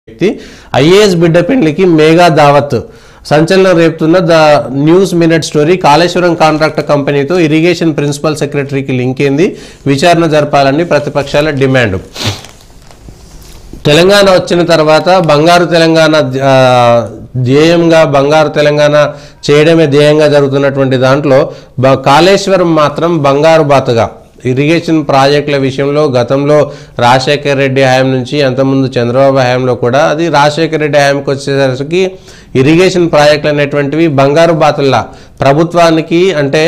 వ్యక్తి ఐఏఎస్ బిడ్డ పెళ్లికి మేఘా దావత్ సంచలనం రేపుతున్న the news minute story Kaleshwaram contractor కంపెనీతో ఇరిగేషన్ ప్రిన్సిపల్ సెక్రటరీకి లింక్ ఏంది విచారణ జరపాలని ప్రతిపక్షాల డిమాండ్ తెలంగాణ వచ్చిన తర్వాత బంగారు తెలంగాణ ఆ, ధ్యేయంగా బంగారు తెలంగాణ చేయడమే ధ్యేయంగా జరుగుతున్నటువంటి దాంట్లో బ- కాళేశ్వరం మాత్రం బంగారు బాతగా ఇరిగేషన్ ప్రాజెక్టుల విషయంలో గతంలో రాజశేఖర్ రెడ్డి హయాం నుంచి అంతకుముందు చంద్రబాబు హయాంలో కూడా అది రాజశేఖర్ రెడ్డి హయాంకి వచ్చేసరికి ఇరిగేషన్ ప్రాజెక్టులు అనేటువంటివి బంగారు బాతుల్లా ప్రభుత్వానికి అంటే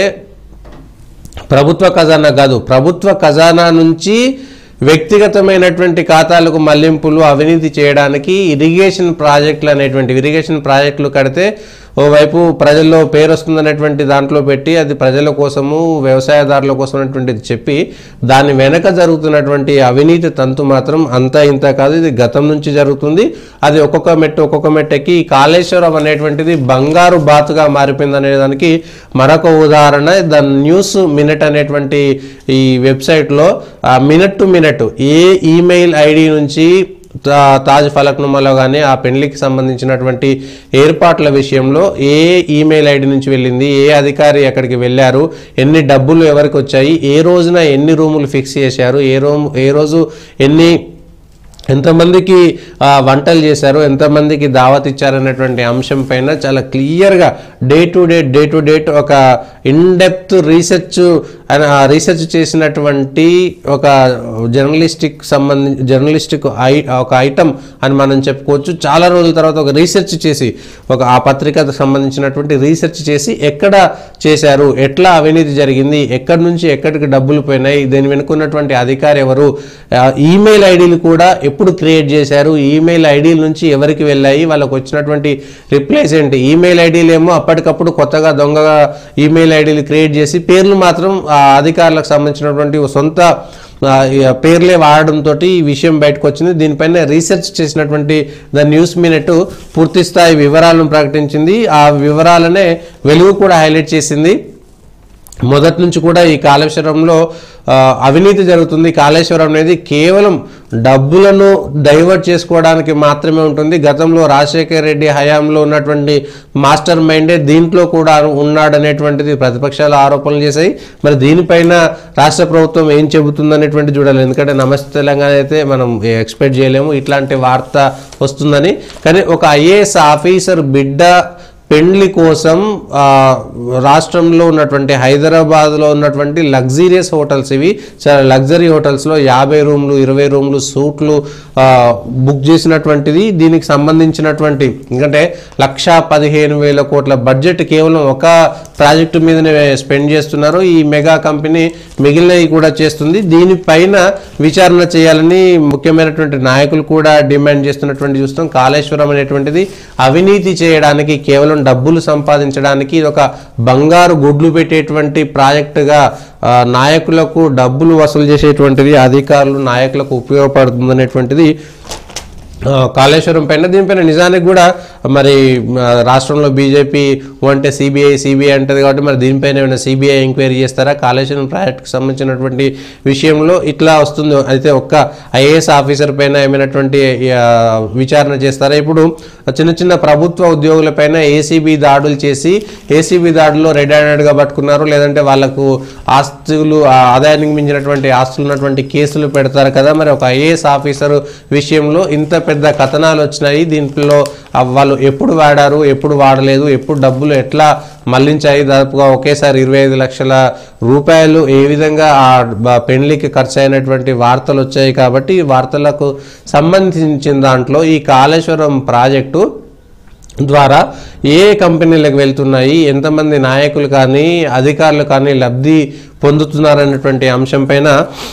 ప్రభుత్వ ఖజానా కాదు ప్రభుత్వ ఖజానా నుంచి వ్యక్తిగతమైనటువంటి ఖాతాలకు మళ్లింపులు అవినీతి చేయడానికి ఇరిగేషన్ ప్రాజెక్టులు అనేటువంటి ఇరిగేషన్ ప్రాజెక్టులు కడితే ఓవైపు ప్రజల్లో పేరు వస్తుందనేటువంటి దాంట్లో పెట్టి అది ప్రజల కోసము వ్యవసాయదారుల కోసం అనేటువంటిది చెప్పి దాని వెనక జరుగుతున్నటువంటి అవినీతి తంతు మాత్రం అంతా ఇంత కాదు ఇది గతం నుంచి జరుగుతుంది అది ఒక్కొక్క మెట్టు ఒక్కొక్క మెట్టు ఎక్కి ఈ కాళేశ్వరం అనేటువంటిది బంగారు బాతుగా మారిపోయింది అనే దానికి మరొక ఉదాహరణ ద న్యూస్ మినిట్ అనేటువంటి ఈ వెబ్సైట్లో మినిట్ టు మినిట్ ఏ ఈమెయిల్ ఐడి నుంచి తా- తాజ్ ఫలక్నుమాలో కానీ ఆ పెళ్లికి సంబంధించినటువంటి ఏర్పాట్ల విషయంలో ఏ ఈమెయిల్ ఐడి నుంచి వెళ్ళింది ఏ అధికారి ఎక్కడికి వెళ్ళారు ఎన్ని డబ్బులు ఎవరికి వచ్చాయి ఏ రోజున ఎన్ని రూములు ఫిక్స్ చేశారు ఏ రూమ్ ఏ రోజు ఎన్ని ఎంతమందికి ఆ, వంటలు చేశారు ఎంతమందికి దావత్ ఇచ్చారనేటువంటి అంశం పైన చాలా క్లియర్గా day to day day to date ఒక ఇన్ డెప్త్ రీసెర్చ్ రీసెర్చ్ చేసినటువంటి ఒక జర్నలిస్టిక్ సంబంధించి జర్నలిస్టిక్ ఐ ఒక ఐటమ్ అని మనం చెప్పుకోవచ్చు చాలా రోజుల తర్వాత ఒక రీసెర్చ్ చేసి ఒక ఆ పత్రికకు సంబంధించినటువంటి రీసెర్చ్ చేసి ఎక్కడ చేశారు ఎట్లా అవినీతి జరిగింది ఎక్కడి నుంచి ఎక్కడికి డబ్బులు పోయినాయి దీని వెనుకున్నటువంటి అధికారి ఎవరు ఆ, ఈమెయిల్ ఐడీలు కూడా ఎప్పుడు క్రియేట్ చేశారు ఈమెయిల్ ఐడీల నుంచి ఎవరికి వెళ్ళాయి వాళ్ళకి వచ్చినటువంటి రిప్లైస్ ఏంటి ఈమెయిల్ ఐడీలు ఏమో అప్పటికప్పుడు కొత్తగా దొంగగా ఈమెయిల్ ఐడీలు క్రియేట్ చేసి పేర్లు మాత్రం ఆ అధికారులకు సంబంధించినటువంటి ఓ సొంత ఆ, ఈ పేర్లే వాడడంతో ఈ విషయం బయటకు వచ్చింది దీనిపైన రీసెర్చ్ చేసినటువంటి ద న్యూస్ మినిట్ పూర్తి స్థాయి వివరాలను ప్రకటించింది ఆ వివరాలనే వెలుగు కూడా హైలైట్ చేసింది మొదటి నుంచి కూడా ఈ కాళేశ్వరంలో ఆ, అవినీతి జరుగుతుంది కాళేశ్వరం అనేది కేవలం డబ్బులను డైవర్ట్ చేసుకోవడానికి మాత్రమే ఉంటుంది గతంలో రాజశేఖర రెడ్డి హయాంలో ఉన్నటువంటి మాస్టర్ మైండే దీంట్లో కూడా ఉన్నాడనేటువంటిది ప్రతిపక్షాలు ఆరోపణలు చేశాయి మరి దీనిపైన రాష్ట్ర ప్రభుత్వం ఏం చెబుతుంది అనేటువంటి చూడాలి ఎందుకంటే నమస్తే తెలంగాణ అయితే మనం ఎక్స్పెక్ట్ చేయలేము ఇట్లాంటి వార్త వస్తుందని కానీ ఒక ఐఏఎస్ ఆఫీసర్ బిడ్డ పెండ్లి కోసం ఆ, రాష్ట్రంలో ఉన్నటువంటి హైదరాబాద్లో ఉన్నటువంటి లగ్జీరియస్ హోటల్స్ ఇవి చాలా లగ్జరీ హోటల్స్లో యాభై రూమ్లు ఇరవై రూమ్లు సూట్లు ఆ, బుక్ చేసినటువంటిది దీనికి సంబంధించినటువంటి ఎందుకంటే లక్షా పదిహేను వేల కోట్ల బడ్జెట్ కేవలం ఒక ప్రాజెక్టు మీదనే స్పెండ్ చేస్తున్నారు ఈ మెగా కంపెనీ మిగిలినవి కూడా చేస్తుంది దీనిపైన విచారణ చేయాలని ముఖ్యమైనటువంటి నాయకులు కూడా డిమాండ్ చేస్తున్నటువంటి చూస్తాం కాళేశ్వరం అనేటువంటిది అవినీతి చేయడానికి కేవలం డబ్బులు సంపాదించడానికి ఇది ఒక బంగారు గుడ్లు పెట్టేటువంటి ప్రాజెక్టుగా ఆ, నాయకులకు డబ్బులు వసూలు చేసేటువంటిది అధికారులు నాయకులకు ఉపయోగపడుతుంది అనేటువంటిది ఆ, కాళేశ్వరం పైన దీనిపైన నిజానికి కూడా మరి ఆ, రాష్ట్రంలో బీజేపీ అంటే సిబిఐ సిబిఐ అంటది కాబట్టి మరి దీనిపైన ఏమైనా సిబిఐ ఎంక్వైరీ చేస్తారా కాళేశ్వరం ప్రాజెక్ట్కి సంబంధించినటువంటి విషయంలో ఇట్లా వస్తుంది అయితే ఒక్క ఐఏఎస్ ఆఫీసర్ పైన ఏమైనటువంటి ఆ, విచారణ చేస్తారా ఇప్పుడు చిన్న చిన్న ప్రభుత్వ ఉద్యోగులపైన ఏసీబీ దాడులు చేసి ఏసీబీ దాడుల్లో రెడ్ హ్యాండెడ్గా పట్టుకున్నారు లేదంటే వాళ్ళకు ఆస్తులు ఆ ఆదాయానికి మించినటువంటి ఆస్తులు ఉన్నటువంటి కేసులు పెడతారు కదా మరి ఒక ఐఏఎస్ ఆఫీసర్ విషయంలో ఇంత పెద్ద కథనాలు వచ్చినాయి దీంట్లో ఆ వాళ్ళు ఎప్పుడు వాడారు ఎప్పుడు వాడలేదు ఎప్పుడు డబ్బులు ఎట్లా మళ్లించాయి దాదాపుగా ఒకేసారి ఇరవై ఐదు లక్షల రూపాయలు ఏ విధంగా ఆ బ- పెళ్లికి ఖర్చు అయినటువంటి వార్తలు వచ్చాయి కాబట్టి ఈ వార్తలకు సంబంధించిన దాంట్లో ఈ కాళేశ్వరం ప్రాజెక్టు ద్వారా ఏ కంపెనీలకు వెళ్తున్నాయి ఎంతమంది నాయకులు కానీ అధికారులు కానీ లబ్ధి పొందుతున్నారనేటువంటి అంశం పైన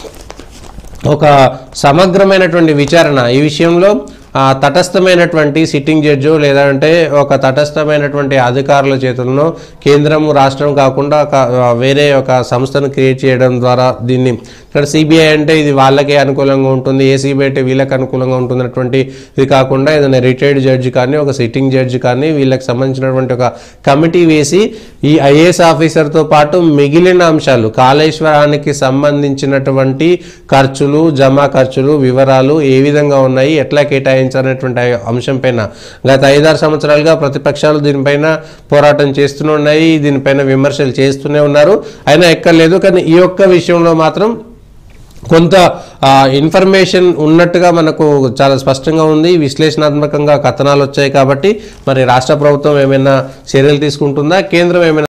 ఒక సమగ్రమైనటువంటి విచారణ ఈ విషయంలో ఆ, తటస్థమైనటువంటి సిట్టింగ్ జడ్జు లేదంటే ఒక తటస్థమైనటువంటి అధికారుల చేతుల్లో కేంద్రం రాష్ట్రం కాకుండా ఒక, ఆ, వేరే ఒక సంస్థను క్రియేట్ చేయడం ద్వారా దీన్ని ఇక్కడ సిబిఐ అంటే ఇది వాళ్ళకే అనుకూలంగా ఉంటుంది ఏసీబీ అంటే వీళ్ళకి అనుకూలంగా ఉంటున్నటువంటి ఇది కాకుండా ఏదైనా రిటైర్డ్ జడ్జి కానీ ఒక సిట్టింగ్ జడ్జి కానీ వీళ్ళకి సంబంధించినటువంటి ఒక కమిటీ వేసి ఈ ఐఏఎస్ ఆఫీసర్తో పాటు మిగిలిన అంశాలు కాళేశ్వరానికి సంబంధించినటువంటి ఖర్చులు జమా ఖర్చులు వివరాలు ఏ విధంగా ఉన్నాయి ఎట్లా కేటాయించారు కేటాయించాలనేటువంటి అంశం పైన గత ఐదారు సంవత్సరాలుగా ప్రతిపక్షాలు దీనిపైన పోరాటం చేస్తూనే ఉన్నాయి దీనిపైన విమర్శలు చేస్తూనే ఉన్నారు అయినా ఎక్కలేదు కానీ ఈ ఒక్క విషయంలో మాత్రం కొంత ఆ, ఇన్ఫర్మేషన్ ఉన్నట్టుగా మనకు చాలా స్పష్టంగా ఉంది విశ్లేషణాత్మకంగా కథనాలు వచ్చాయి కాబట్టి మరి రాష్ట్ర ప్రభుత్వం ఏమైనా చర్యలు తీసుకుంటుందా కేంద్రం ఏమైనా